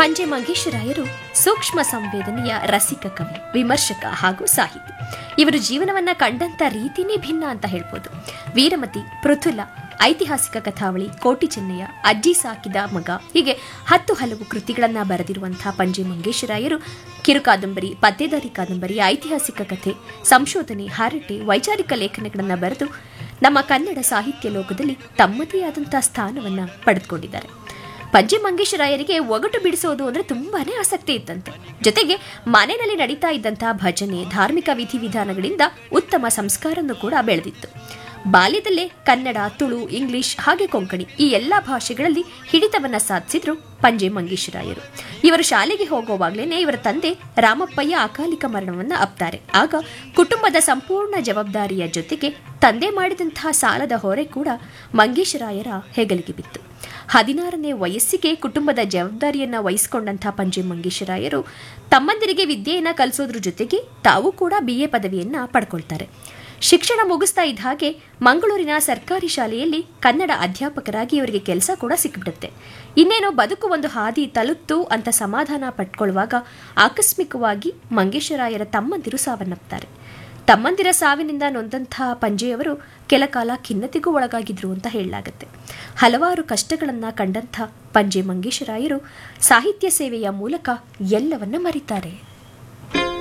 ಪಂಜೆ ಮಂಗೇಶರಾಯರು ಸೂಕ್ಷ್ಮ ಸಂವೇದನೆಯ ರಸಿಕ ಕವಿ ವಿಮರ್ಶಕ ಹಾಗೂ ಸಾಹಿತಿ ಇವರು ಜೀವನವನ್ನ ಕಂಡಂತ ರೀತಿನೇ ಭಿನ್ನ ಅಂತ ಹೇಳ್ಬೋದು ವೀರಮತಿ ಪೃಥುಲ ಐತಿಹಾಸಿಕ ಕಥಾವಳಿ ಕೋಟಿ ಚೆನ್ನಯ್ಯ ಅಜ್ಜಿ ಸಾಕಿದ ಮಗ ಹೀಗೆ ಹತ್ತು ಹಲವು ಕೃತಿಗಳನ್ನ ಬರೆದಿರುವಂತಹ ಪಂಜೆ ಮಂಗೇಶರಾಯರು ಕಿರುಕಾದಂಬರಿ ಪತ್ತೇದಾರಿ ಕಾದಂಬರಿ ಐತಿಹಾಸಿಕ ಕಥೆ ಸಂಶೋಧನೆ ಹರಟೆ ವೈಚಾರಿಕ ಲೇಖನಗಳನ್ನು ಬರೆದು ನಮ್ಮ ಕನ್ನಡ ಸಾಹಿತ್ಯ ಲೋಕದಲ್ಲಿ ತಮ್ಮದೇ ಆದಂತಹ ಸ್ಥಾನವನ್ನ ಪಡೆದುಕೊಂಡಿದ್ದಾರೆ ಪಂಜೆ ಮಂಗೇಶರಾಯರಿಗೆ ಒಗಟು ಬಿಡಿಸೋದು ಅಂದ್ರೆ ತುಂಬಾನೇ ಆಸಕ್ತಿ ಇತ್ತಂತೆ ಜೊತೆಗೆ ಮನೆಯಲ್ಲಿ ನಡೀತಾ ಇದ್ದಂತಹ ಭಜನೆ ಧಾರ್ಮಿಕ ವಿಧಿವಿಧಾನಗಳಿಂದ ಉತ್ತಮ ಸಂಸ್ಕಾರನೂ ಕೂಡ ಬೆಳೆದಿತ್ತು ಬಾಲ್ಯದಲ್ಲೇ ಕನ್ನಡ ತುಳು ಇಂಗ್ಲಿಷ್ ಹಾಗೆ ಕೊಂಕಣಿ ಈ ಎಲ್ಲಾ ಭಾಷೆಗಳಲ್ಲಿ ಹಿಡಿತವನ್ನ ಸಾಧಿಸಿದ್ರು ಪಂಜೆ ಮಂಗೇಶರಾಯರು ಇವರು ಶಾಲೆಗೆ ಹೋಗುವಾಗ್ಲೇನೆ ಇವರ ತಂದೆ ರಾಮಪ್ಪಯ್ಯ ಅಕಾಲಿಕ ಮರಣವನ್ನ ಅಪ್ತಾರೆ ಆಗ ಕುಟುಂಬದ ಸಂಪೂರ್ಣ ಜವಾಬ್ದಾರಿಯ ಜೊತೆಗೆ ತಂದೆ ಮಾಡಿದಂತಹ ಸಾಲದ ಹೊರೆ ಕೂಡ ಮಂಗೇಶರಾಯರ ಹೆಗಲಿಗೆ ಬಿತ್ತು ಹದಿನಾರನೇ ವಯಸ್ಸಿಗೆ ಕುಟುಂಬದ ಜವಾಬ್ದಾರಿಯನ್ನ ವಹಿಸಿಕೊಂಡಂತಹ ಪಂಜೆ ಮಂಗೇಶರಾಯರು ತಮ್ಮಂದಿರಿಗೆ ವಿದ್ಯೆಯನ್ನ ಕಲಿಸೋದ್ರ ಜೊತೆಗೆ ತಾವು ಕೂಡ ಬಿಎ ಪದವಿಯನ್ನ ಪಡ್ಕೊಳ್ತಾರೆ ಶಿಕ್ಷಣ ಮುಗಿಸ್ತಾ ಇದ್ದ ಹಾಗೆ ಮಂಗಳೂರಿನ ಸರ್ಕಾರಿ ಶಾಲೆಯಲ್ಲಿ ಕನ್ನಡ ಅಧ್ಯಾಪಕರಾಗಿ ಇವರಿಗೆ ಕೆಲಸ ಕೂಡ ಸಿಕ್ಬಿಡುತ್ತೆ ಇನ್ನೇನೋ ಬದುಕು ಒಂದು ಹಾದಿ ತಲುಪ್ತು ಅಂತ ಸಮಾಧಾನ ಪಟ್ಕೊಳ್ಳುವಾಗ ಆಕಸ್ಮಿಕವಾಗಿ ಮಂಗೇಶರಾಯರ ತಮ್ಮಂದಿರು ಸಾವನ್ನಪ್ತಾರೆ ತಮ್ಮಂದಿರ ಸಾವಿನಿಂದ ನೊಂದಂತಹ ಪಂಜೆಯವರು ಕೆಲ ಕಾಲ ಖಿನ್ನತೆಗೂ ಒಳಗಾಗಿದ್ರು ಅಂತ ಹೇಳಲಾಗುತ್ತೆ ಹಲವಾರು ಕಷ್ಟಗಳನ್ನ ಕಂಡಂಥ ಪಂಜೆ ಮಂಗೇಶರಾಯರು ಸಾಹಿತ್ಯ ಸೇವೆಯ ಮೂಲಕ ಎಲ್ಲವನ್ನ ಮರಿತಾರೆ